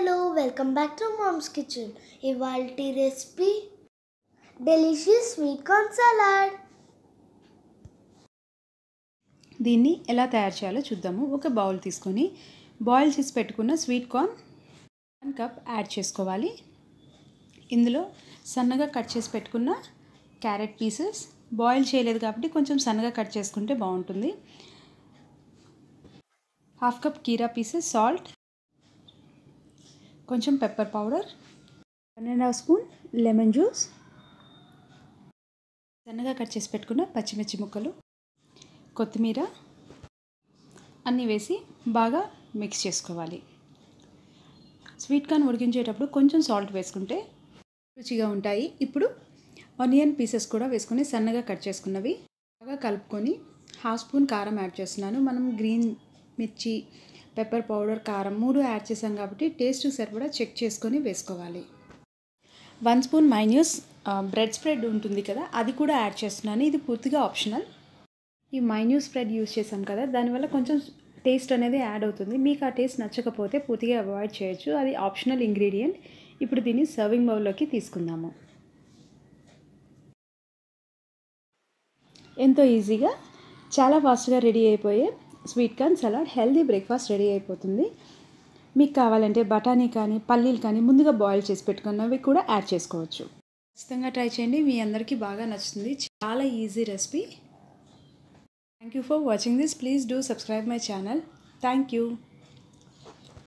Hello welcome back to mom's kitchen ఇవాళ recipe delicious sweet corn salad దీన్ని ఎలా తయారు చేయాలో చూద్దాము ఒక బౌల్ తీసుకొని బాయిల్ చేసి పెట్టుకున్న sweet corn one cup add చేసుకోవాలి ఇందులో సన్నగా కట్ చేసి పెట్టుకున్న క్యారెట్ పీసెస్ బాయిల్ చేయలేదు కాబట్టి కొంచెం సన్నగా కట్ చేసుకుంటే బాగుంటుంది హాఫ్ కప్ కీరా పీసెస్ సాల్ట్ కొంచెం pepper powder one and half spoon lemon juice సన్నగా కట్ చేసి పెట్టుకున్న పచ్చిమిర్చి ముక్కలు కొత్తిమీర అన్నీ వేసి బాగా మిక్స్ చేసుకోవాలి స్వీట్ కార్న్ ఉడికించేటప్పుడు కొంచెం సాల్ట్ వేసుకుంటే రుచిగా ఉంటాయి ఇప్పుడు ఆనియన్ పీసెస్ కూడా వేసుకొని సన్నగా కట్ చేసుకున్నవి బాగా కలుపుకొని హాఫ్ స్పూన్ కారం యాడ్ చేస్తున్నాను మనం గ్రీన్ మిర్చి పెప్పర్ పౌడర్ కారం మూడు యాడ్ చేసాం కాబట్టి టేస్ట్ సరిపడా చెక్ చేసుకొని వేసుకోవాలి one spoon mayonnaise bread spread ఉంటుంది కదా అది కూడా యాడ్ చేస్తున్నాను ఇది పూర్తిగా ఆప్షనల్ ఈ మైన్యూ స్ప్రెడ్ యూస్ చేసాం కదా దానివల్ల కొంచెం టేస్ట్ అనేది యాడ్ అవుతుంది మీకు ఆ టేస్ట్ నచ్చకపోతే పూర్తిగా అవాయిడ్ చేయొచ్చు అది ఆప్షనల్ ఇంగ్రీడియంట్ ఇప్పుడు దీన్ని సర్వింగ్ బౌల్లోకి తీసుకుందాము ఎంతో ఈజీగా చాలా ఫాస్ట్గా రెడీ అయిపోయే sweet corn salad healthy breakfast ready అయిపోతుంది మీకు కావాలంటే బఠానీ కానీ పల్లీలు కానీ ముందుగా బాయిల్ చేసి పెట్టుకున్నవి కూడా యాడ్ చేసుకోవచ్చు ఖచ్చితంగా ట్రై చేయండి మీ అందరికీ బాగా నచ్చుతుంది చాలా easy recipe Thank you for watching this. Please do subscribe my channel. Thank you.